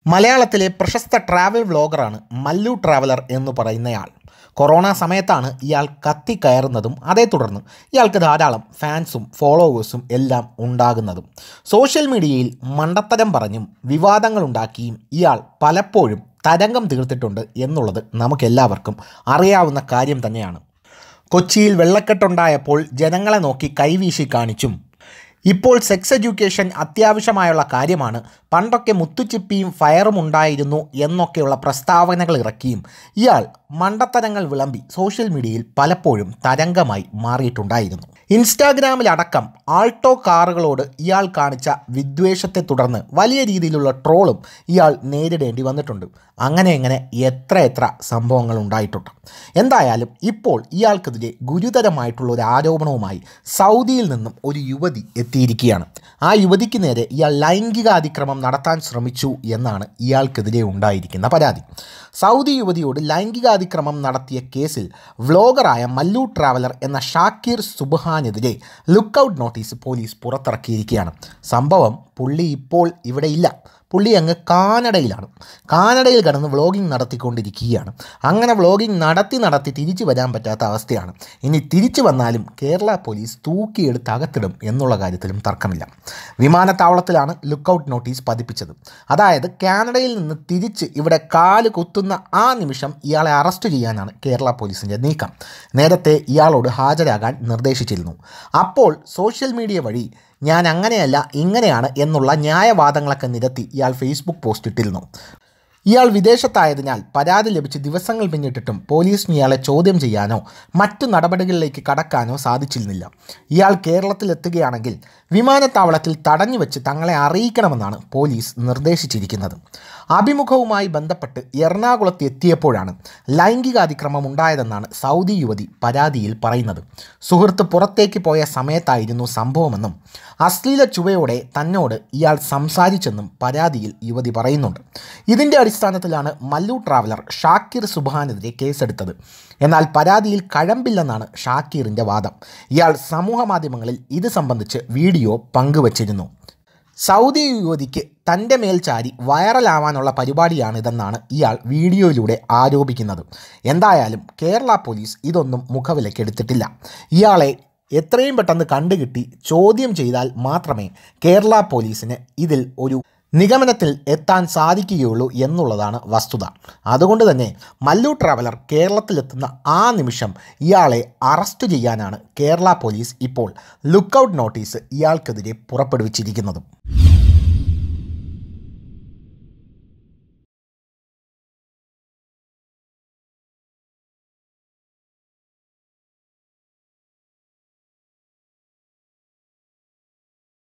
മലയാളത്തിലെ പ്രശസ്ത travel വ്ളോഗറാണ് Mallu traveller എന്ന് പറയുന്നയാൾ കൊറോണ സമയത്താണ് ഇയാൾ കത്തിക്കയറുന്നതും അതേ തുടർന്ന് ഇയാൾക്ക് ധാരാളം ഫാൻസും ഫോളോവേഴ്സും എല്ലാം ഉണ്ടാകുന്നതും സോഷ്യൽ മീഡിയയിൽ മണ്ടത്തരം പറഞ്ഞും വിവാദങ്ങളുണ്ടാക്കിയും ഇയാൾ പലപ്പോഴും തരംഗം തീർത്തിട്ടുണ്ട് എന്നുള്ളത് നമുക്കെല്ലാവർക്കും അറിയാവുന്ന കാര്യം തന്നെയാണ് കൊച്ചിയിൽ വെള്ളക്കെട്ടുണ്ടായപ്പോൾ ജനങ്ങളെ നോക്കി കൈവീശി കാണിച്ചും ഇപ്പോൾ സെക്സ് എഡ്യൂക്കേഷൻ അത്യാവശ്യമായുള്ള കാര്യമാണ് പണ്ടൊക്കെ മുത്തുച്ചിപ്പിയും ഫയറും ഉണ്ടായിരുന്നു എന്നൊക്കെയുള്ള പ്രസ്താവനകൾ ഇറക്കിയും ഇയാൾ മണ്ടത്തരങ്ങൾ വിളമ്പി സോഷ്യൽ മീഡിയയിൽ പലപ്പോഴും തരംഗമായി മാറിയിട്ടുണ്ടായിരുന്നു ഇൻസ്റ്റാഗ്രാമിലടക്കം ആൾട്ടോ കാറുകളോട് ഇയാൾ കാണിച്ച വിദ്വേഷത്തെ തുടർന്ന് വലിയ രീതിയിലുള്ള ട്രോളും ഇയാൾ നേരിടേണ്ടി വന്നിട്ടുണ്ട് അങ്ങനെ അങ്ങനെ എത്ര എത്ര സംഭവങ്ങൾ ഉണ്ടായിട്ടുണ്ട് എന്തായാലും ഇപ്പോൾ ഇയാൾക്കെതിരെ ഗുരുതരമായിട്ടുള്ള ഒരു ആരോപണവുമായി സൗദിയിൽ നിന്നും ഒരു യുവതി എത്തിയിരിക്കുകയാണ് ആ യുവതിക്ക് നേരെ ഇയാൾ ലൈംഗികാതിക്രമം നടത്താൻ ശ്രമിച്ചു എന്നാണ് ഇയാൾക്കെതിരെ ഉണ്ടായിരിക്കുന്ന പരാതി സൗദി യുവതിയോട് ലൈംഗികാതിക്രമം നടത്തിയ കേസിൽ വ്ളോഗറായ മല്ലു ട്രാവലർ എന്ന ഷാക്കീർ സുബ്ഹാനെതിരെ ലുക്കൌട്ട് നോട്ടീസ് പോലീസ് പുറത്തിറക്കിയിരിക്കുകയാണ് സംഭവം പുള്ളി ഇപ്പോൾ ഇവിടെ ഇല്ല പുള്ളി അങ്ങ് കാനഡയിലാണ് കാനഡയിൽ കടന്ന് വ്ളോഗിങ് നടത്തിക്കൊണ്ടിരിക്കുകയാണ് അങ്ങനെ വ്ളോഗിങ് നടത്തി നടത്തി തിരിച്ചു വരാൻ പറ്റാത്ത അവസ്ഥയാണ് ഇനി തിരിച്ചു വന്നാലും കേരള പോലീസ് തൂക്കിയെടുത്ത് അകത്തിടും എന്നുള്ള കാര്യത്തിലും തർക്കമില്ല വിമാനത്താവളത്തിലാണ് ലുക്കൌട്ട് നോട്ടീസ് പതിപ്പിച്ചത് അതായത് കാനഡയിൽ നിന്ന് തിരിച്ച് ഇവിടെ കാല് കുത്തുന്ന ആ നിമിഷം ഇയാളെ അറസ്റ്റ് ചെയ്യാനാണ് കേരള പോലീസിൻ്റെ നീക്കം നേരത്തെ ഇയാളോട് ഹാജരാകാൻ നിർദ്ദേശിച്ചിരുന്നു അപ്പോൾ സോഷ്യൽ മീഡിയ വഴി ഞാൻ അങ്ങനെയല്ല ഇങ്ങനെയാണ് എന്നുള്ള ന്യായവാദങ്ങളൊക്കെ നിരത്തി ഇയാൾ ഫേസ്ബുക്ക് പോസ്റ്റ് ഇട്ടിരുന്നു ഇയാൾ വിദേശത്തായതിനാൽ പരാതി ലഭിച്ച് ദിവസങ്ങൾ പിന്നിട്ടിട്ടും പോലീസിന് ഇയാളെ ചോദ്യം ചെയ്യാനോ മറ്റു നടപടികളിലേക്ക് കടക്കാനോ സാധിച്ചിരുന്നില്ല ഇയാൾ കേരളത്തിലെത്തുകയാണെങ്കിൽ വിമാനത്താവളത്തിൽ തടഞ്ഞു വെച്ച് തങ്ങളെ അറിയിക്കണമെന്നാണ് പോലീസ് നിർദ്ദേശിച്ചിരിക്കുന്നത് അഭിമുഖവുമായി ബന്ധപ്പെട്ട് എറണാകുളത്ത് എത്തിയപ്പോഴാണ് ലൈംഗികാതിക്രമം ഉണ്ടായതെന്നാണ് സൗദി യുവതി പരാതിയിൽ പറയുന്നത് സുഹൃത്ത് പുറത്തേക്ക് പോയ സമയത്തായിരുന്നു സംഭവമെന്നും അശ്ലീല ചുവയോടെ തന്നോട് ഇയാൾ സംസാരിച്ചെന്നും പരാതിയിൽ യുവതി പറയുന്നുണ്ട് ഇതിൻ്റെ അടിസ്ഥാനത്തിലാണ് മല്ലു ട്രാവലർ ഷാക്കിർ സുബാനെതിരെ കേസെടുത്തത് എന്നാൽ പരാതിയിൽ കഴമ്പില്ലെന്നാണ് ഷാക്കീറിൻ്റെ വാദം ഇയാൾ സമൂഹ മാധ്യമങ്ങളിൽ ഇത് സംബന്ധിച്ച് വീഡിയോ പങ്കുവച്ചിരുന്നു സൗദി യുവതിക്ക് തൻ്റെ മേൽ ചാരി വൈറലാവാനുള്ള പരിപാടിയാണിതെന്നാണ് ഇയാൾ വീഡിയോയിലൂടെ ആരോപിക്കുന്നത് എന്തായാലും കേരള പോലീസ് ഇതൊന്നും മുഖവിലക്കെടുത്തിട്ടില്ല ഇയാളെ എത്രയും പെട്ടെന്ന് കണ്ടുകിട്ടി ചോദ്യം ചെയ്താൽ മാത്രമേ കേരള പോലീസിന് ഇതിൽ ഒരു നിഗമനത്തിൽ എത്താൻ സാധിക്കുകയുള്ളൂ എന്നുള്ളതാണ് വസ്തുത അതുകൊണ്ട് തന്നെ മല്ലു ട്രാവലർ കേരളത്തിലെത്തുന്ന ആ നിമിഷം ഇയാളെ അറസ്റ്റ് ചെയ്യാനാണ് കേരള പോലീസ് ഇപ്പോൾ ലുക്കൌട്ട് നോട്ടീസ് ഇയാൾക്കെതിരെ പുറപ്പെടുവിച്ചിരിക്കുന്നത്